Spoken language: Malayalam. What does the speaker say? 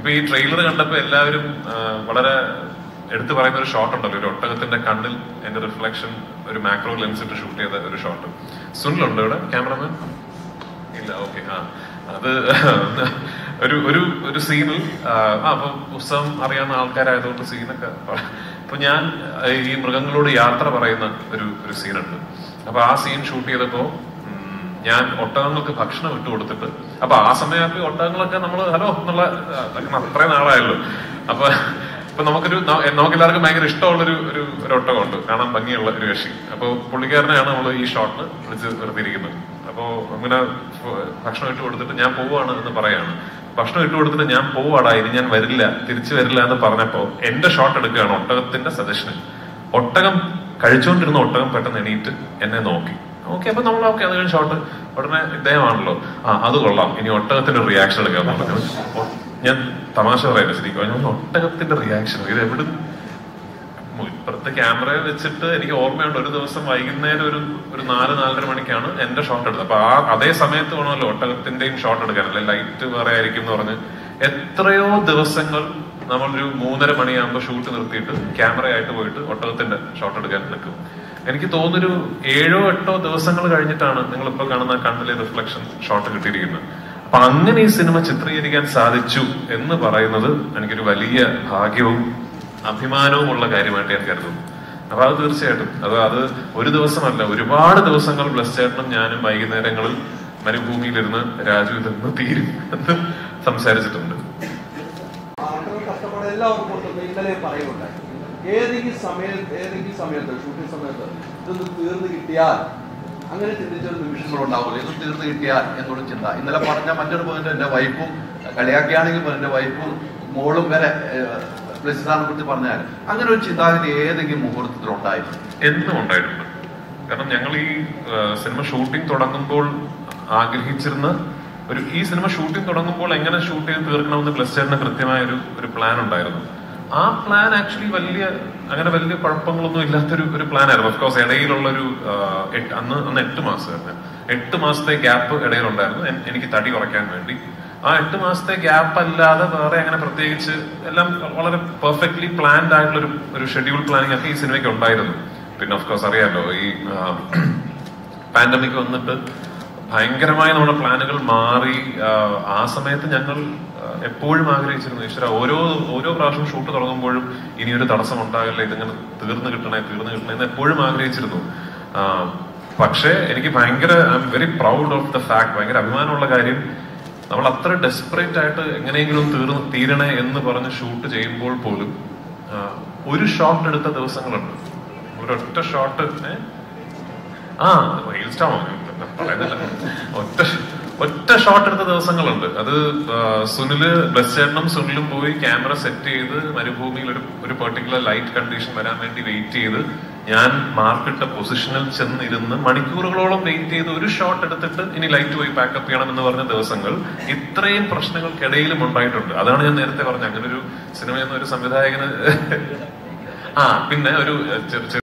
ഇപ്പൊ ഈ ട്രെയിലർ കണ്ടപ്പോ എല്ലാവരും ആ, വളരെ എടുത്തു പറയുന്ന ഒരു ഷോട്ട് ഉണ്ടല്ലോ ഒരു ഒട്ടകത്തിന്റെ കണ്ണിൽ എന്റെ റിഫ്ലക്ഷൻ ഒരു മാക്രോ ലെൻസ് ഇട്ട് ഷൂട്ട് ചെയ്ത ഒരു ഷോട്ട് സുനിലുണ്ടോ ഇവിടെ ക്യാമറമാൻ ഇല്ല ഓക്കെ ആ അത് ഒരു ഒരു ഒരു സീനിൽ ആ അപ്പൊ പുസ്തകം അറിയാവുന്ന ആൾക്കാരായതുകൊണ്ട് സീനൊക്കെ അപ്പൊ ഞാൻ ആ, ഈ മൃഗങ്ങളോട് യാത്ര പറയുന്ന ഒരു ഒരു സീനുണ്ട് അപ്പൊ ആ സീൻ ഷൂട്ട് ചെയ്തപ്പോ ഉം, ഞാൻ ഒട്ടകങ്ങൾക്ക് ഭക്ഷണം ഇട്ട് കൊടുത്തിട്ട് അപ്പൊ ആ സമയത്ത് ഒട്ടകങ്ങളൊക്കെ നമ്മൾ ഹലോ എന്നുള്ള ആ, അത്രയും നാളായല്ലോ അപ്പൊ ഇപ്പൊ നമുക്കൊരു ന- നമുക്ക് എല്ലാവർക്കും ഭയങ്കര ഇഷ്ടമുള്ളൊരു ഒരു ഒരു ഒട്ടകമുണ്ട് കാണാൻ ഭംഗിയുള്ള ഒരു കക്ഷി അപ്പൊ പുള്ളിക്കാരനെയാണ് നമ്മൾ ഈ ഷോട്ടിന് വിളിച്ച് നിർത്തിയിരിക്കുന്നത് അപ്പോ അങ്ങനെ ഫ- ഭക്ഷണം ഇട്ട് കൊടുത്തിട്ട് ഞാൻ പോവാണ് എന്ന് പറയാണ് ഭക്ഷണം ഇട്ട് കൊടുത്തിട്ട് ഞാൻ പോവാടാ ഇനി ഞാൻ വരില്ല തിരിച്ചു വരില്ല എന്ന് പറഞ്ഞപ്പോ എന്റെ ഷോട്ട് എടുക്കുകയാണ് ഒട്ടകത്തിന്റെ സജഷനിൽ ഒട്ടകം കഴിച്ചുകൊണ്ടിരുന്ന ഒട്ടകം പെട്ടെന്ന് എണീറ്റ് എന്നെ നോക്കി ഓക്കെ അപ്പൊ നമ്മൾ ഓക്കെ അത് കഴിഞ്ഞ് ഷോട്ട് ഉടനെ ഇദ്ദേഹമാണല്ലോ ആ അത് കൊള്ളാം ഇനി ഒട്ടകത്തിന്റെ റിയാക്ഷൻ എടുക്കാൻ പറഞ്ഞു ഒ- ഞാൻ തമാശ പറയല്ല ശരിക്കും ഞാൻ ഒട്ടകത്തിന്റെ റിയാക്ഷൻ ഇത് എവിടെ ഇപ്പുറത്തെ ക്യാമറ വെച്ചിട്ട് എനിക്ക് ഓർമ്മയുണ്ട് ഒരു ദിവസം വൈകുന്നേരം ഒരു ഒരു നാല് നാലര മണിക്കാണ് എന്റെ ഷോട്ട് എടുത്തത് അപ്പൊ ആ അതേ സമയത്ത് വേണമല്ലോ ഒട്ടകത്തിന്റെയും ഷോട്ട് എടുക്കാൻ അല്ലെ ലൈറ്റ് വേറെ ആയിരിക്കും എന്ന് പറഞ്ഞ് എത്രയോ ദിവസങ്ങൾ നമ്മളൊരു മൂന്നര മണിയാകുമ്പോൾ ഷൂട്ട് നിർത്തിയിട്ട് ക്യാമറയായിട്ട് പോയിട്ട് ഒട്ടകത്തിന്റെ ഷോട്ട് എടുക്കാൻ നിൽക്കും എനിക്ക് തോന്നുന്നൊരു ഏഴോ എട്ടോ ദിവസങ്ങൾ കഴിഞ്ഞിട്ടാണ് നിങ്ങളിപ്പോ കാണുന്ന കണ്ണിലെ റിഫ്ലക്ഷൻ ഷോട്ട് കിട്ടിയിരിക്കുന്നത് അപ്പൊ അങ്ങനെ ഈ സിനിമ ചിത്രീകരിക്കാൻ സാധിച്ചു എന്ന് പറയുന്നത് എനിക്കൊരു വലിയ ഭാഗ്യവും അഭിമാനവുമുള്ള കാര്യമായിട്ട് ഞാൻ കരുതുന്നു അപ്പൊ അത് തീർച്ചയായിട്ടും അത് അത് ഒരു ദിവസമല്ല ഒരുപാട് ദിവസങ്ങൾ ബ്ലസ് ചേട്ടനും ഞാനും വൈകുന്നേരങ്ങളിൽ മരുഭൂമിയിലിരുന്ന് രാജു ഇതെന്ന് തീരും എന്ന് സംസാരിച്ചിട്ടുണ്ട് അത്ര കഷ്ടപ്പാട് എല്ലാവർക്കും കൊണ്ടുവന്ന് ഇന്നലെ പറയുന്നുണ്ടായി ഏതെങ്കിലും സമയത്ത് ഏതെങ്കിലും സമയത്ത് ഷൂട്ടിംഗ് സമയത്ത് ഇതൊന്ന് തീർന്നു കിട്ടിയാൽ അങ്ങനെ ചിന്തിച്ച ഒരു നിമിഷങ്ങളുണ്ടാവില്ല ഇത് തീർന്നു കിട്ടിയാൽ എന്നുള്ള ചിന്ത ഇന്നലെ പറഞ്ഞ മറ്റൊരു പോയിന്റ് എന്റെ വൈഫും കളിയാക്കിയാണെങ്കിൽ പോലും എന്റെ വൈഫും മോളും വരെ പ്ലസിനെ കുറിച്ച് പറഞ്ഞാൽ അങ്ങനെ ഒരു ചിന്താഗതി ഏതെങ്കിലും മുഹൂർത്തത്തിൽ ഉണ്ടായിരുന്നു എന്നും ഉണ്ടായിട്ടുണ്ട് കാരണം ഞങ്ങൾ ഈ ആ, സിനിമ ഷൂട്ടിംഗ് തുടങ്ങുമ്പോൾ ആഗ്രഹിച്ചിരുന്ന ഒരു ഈ സിനിമ ഷൂട്ടിംഗ് തുടങ്ങുമ്പോൾ എങ്ങനെ ഷൂട്ട് ചെയ്ത് തീർക്കണമെന്ന് ബ്ലസ് ചേട്ടന് കൃത്യമായ ഒരു ഒരു പ്ലാൻ ഉണ്ടായിരുന്നു ആ പ്ലാൻ ആക്ച്വലി വലിയ അങ്ങനെ വലിയ കുഴപ്പങ്ങളൊന്നും ഇല്ലാത്തൊരു ഒരു പ്ലാൻ ആയിരുന്നു ഓഫ്കോഴ്സ് ഇടയിലുള്ള ഒരു അന്ന് അന്ന് എട്ട് മാസമായിരുന്നു എട്ട് മാസത്തെ ഗ്യാപ്പ് ഇടയിലുണ്ടായിരുന്നു എൻ- എനിക്ക് തടി കുറയ്ക്കാൻ വേണ്ടി ആ എട്ട് മാസത്തെ ഗ്യാപ്പ് അല്ലാതെ വേറെ അങ്ങനെ പ്രത്യേകിച്ച് എല്ലാം വളരെ പെർഫെക്റ്റ്ലി പ്ലാൻഡ് ആയിട്ടുള്ള ഒരു ഒരു ഷെഡ്യൂൾ പ്ലാനിങ് ഒക്കെ ഈ സിനിമയ്ക്ക് ഉണ്ടായിരുന്നു പിന്നെ ഓഫ് കോഴ്സ് അറിയാലോ ഈ പാൻഡമിക് വന്നിട്ട് ഭയങ്കരമായി നമ്മുടെ പ്ലാനുകൾ മാറി ആ, ആ സമയത്ത് ഞങ്ങൾ ആ, എപ്പോഴും ആഗ്രഹിച്ചിരുന്നു ഈശ്വര ഓരോ ഓരോ പ്രാവശ്യം ഷൂട്ട് തുടങ്ങുമ്പോഴും ഇനിയൊരു തടസ്സം ഉണ്ടാകില്ല ഇതിങ്ങനെ തീർന്നു കിട്ടണേ തീർന്നു കിട്ടണേ എന്ന് എപ്പോഴും ആഗ്രഹിച്ചിരുന്നു ആ, പക്ഷേ എനിക്ക് ഭയങ്കര I am very proud of the fact ഭയങ്കര അഭിമാനമുള്ള കാര്യം നമ്മൾ അത്ര ഡെസ്പറേറ്റ് ആയിട്ട് എങ്ങനെയെങ്കിലും തീർന്ന് തീരണേ എന്ന് പറഞ്ഞ് ഷൂട്ട് ചെയ്യുമ്പോൾ പോലും ആ, ഒരു ഷോട്ട് എടുത്ത ദിവസങ്ങളുണ്ട് ഒരൊറ്റ ഷോട്ട് ആ റെയിൽ സ്റ്റാർ പറയുന്നില്ല ഒറ്റ ഒറ്റ ഷോട്ട് എടുത്ത ദിവസങ്ങളുണ്ട് അത് ആ, സുനില് ബസ് ചേട്ടനും സുനിലും പോയി ക്യാമറ സെറ്റ് ചെയ്ത് മരുഭൂമിയിൽ ഒരു ഒരു പെർട്ടിക്കുലർ ലൈറ്റ് കണ്ടീഷൻ വരാൻ വേണ്ടി വെയിറ്റ് ചെയ്ത് ഞാൻ മാർക്കിട്ട പൊസിഷനിൽ ചെന്നിരുന്ന് മണിക്കൂറുകളോളം വെയിറ്റ് ചെയ്ത് ഒരു ഷോട്ട് എടുത്തിട്ട് ഇനി ലൈറ്റ് പോയി പാക്കപ്പ് ചെയ്യണം എന്ന് പറഞ്ഞ ദിവസങ്ങൾ ഇത്രയും പ്രശ്നങ്ങൾക്കിടയിലും ഉണ്ടായിട്ടുണ്ട് അതാണ് ഞാൻ നേരത്തെ പറഞ്ഞത് അങ്ങനെ ഒരു സിനിമയെന്ന ഒരു സംവിധായകന് ആ പിന്നെ ഒരു ചെറിയ